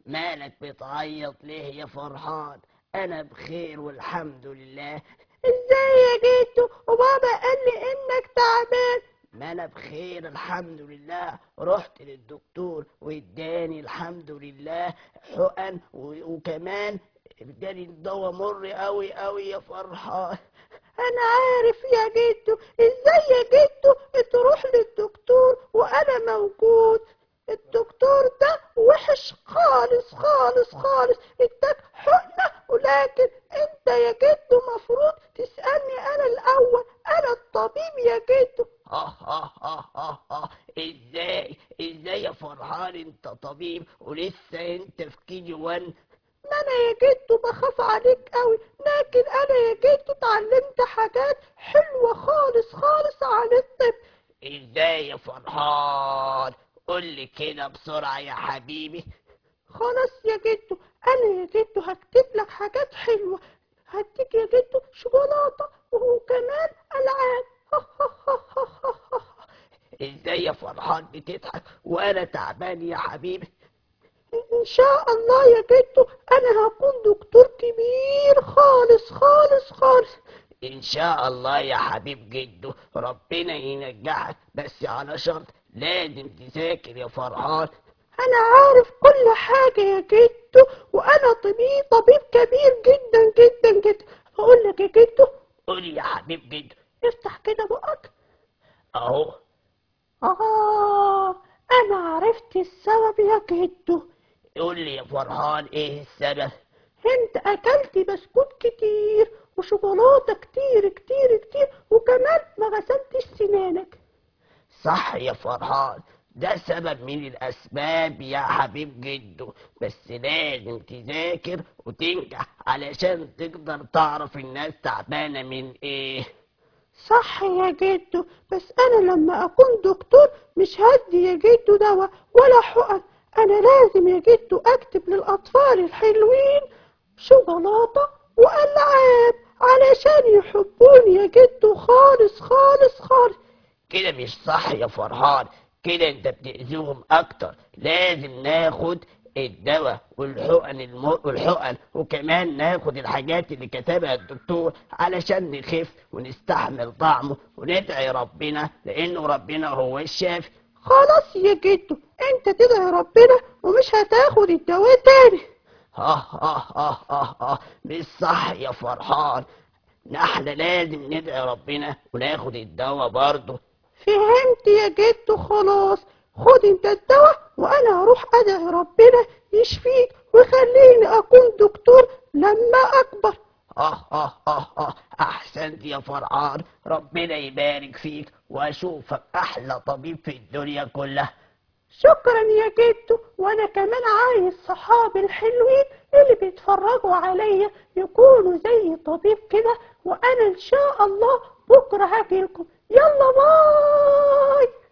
مالك بتعيط ليه يا فرحان انا بخير والحمد لله ازاي يا جدو وبابا قال لي انك تعبان ما انا بخير الحمد لله رحت للدكتور واداني الحمد لله حقن و- وكمان اداني دواء مر قوي قوي يا فرحان انا عارف يا جدو ازاي يا جدو تروح للدكتور وانا موجود الدكتور ده وحش خالص خالص خالص اداك حقنة ولكن انت يا جدو مفروض تسألني انا الاول انا الطبيب يا جدو اه اه اه اه اه ازاي ازاي يا فرحان انت طبيب ولسه انت في كي جي 1 ما انا يا جدو بخاف عليك قوي لكن انا يا جدو اتعلمت حاجات حلوة خالص خالص عن الطب ازاي يا فرحان قول لي كده بسرعة يا حبيبي خلاص يا جدو انا يا جدو هكتب لك حاجات حلوة هديك يا جدو شوكولاتة وكمان العاب ازاي يا فرحان بتضحك وانا تعبان يا حبيبي ان شاء الله يا جدو انا هكون دكتور كبير خالص خالص خالص ان شاء الله يا حبيب جدو ربنا ينجحك بس على شرط لازم تذاكر يا فرحان انا عارف كل حاجة يا جدو وانا طبيب طبيب كبير جدا جدا جدا اقول لك يا جدو قول يا حبيب جدو افتح كده بقك اهو اه انا عرفت السبب يا جدو قول لي يا فرحان ايه السبب انت اكلت بسكوت كتير وشوكولاتة كتير كتير كتير وكمان ما غسلتش سنانك صح يا فرحان ده سبب من الأسباب يا حبيب جدو بس لازم تذاكر وتنجح علشان تقدر تعرف الناس تعبانة من ايه صح يا جدو بس انا لما اكون دكتور مش هدي يا جدو دواء ولا حقن انا لازم يا جدو اكتب للاطفال الحلوين شوكولاتة والعاب علشان يحبوني يا جدو خالص خالص خالص كده مش صح يا فرحان كده انت بتأذيهم اكتر لازم ناخد الدواء والحقن المر والحقن وكمان ناخد الحاجات اللي كتبها الدكتور علشان نخف ونستحمل طعمه وندعي ربنا لانه ربنا هو الشافي خلاص يا جدو انت تدعي ربنا ومش هتاخد الدواء تاني اه اه اه اه اه مش صح يا فرحان احنا لازم ندعي ربنا وناخد الدواء برضه فهمت يا جدو خلاص خد انت الدواء وانا هروح ادعي ربنا يشفيك ويخليني اكون دكتور لما اكبر اه اه اه اه احسنت يا فرحان ربنا يبارك فيك واشوفك احلى طبيب في الدنيا كلها شكرا يا جدو وانا كمان عايز صحابي الحلوين اللي بيتفرجوا عليا يكونوا زي طبيب كده وانا ان شاء الله بكره هاجيلكم يلا باي